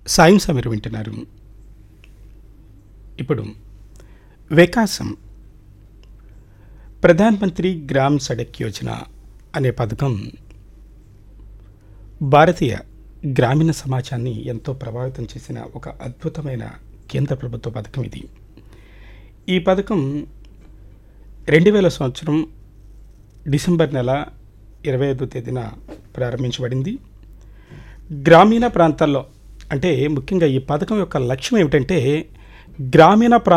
సాయం సమీరు వింటున్నారు ఇప్పుడు వికాసం ప్రధాన్ మంత్రి గ్రామ్ సడక్ యోజన అనే పథకం భారతీయ గ్రామీణ సమాజాన్ని ఎంతో ప్రభావితం చేసిన ఒక అద్భుతమైన కేంద్ర ప్రభుత్వ పథకం ఇది ఈ పథకం రెండు వేల సంవత్సరం డిసెంబర్ నెల ఇరవై ఐదో తేదీన ప్రారంభించబడింది గ్రామీణ ప్రాంతాల్లో అంటే ముఖ్యంగా ఈ పథకం యొక్క లక్ష్యం ఏమిటంటే గ్రామీణ ప్రాంత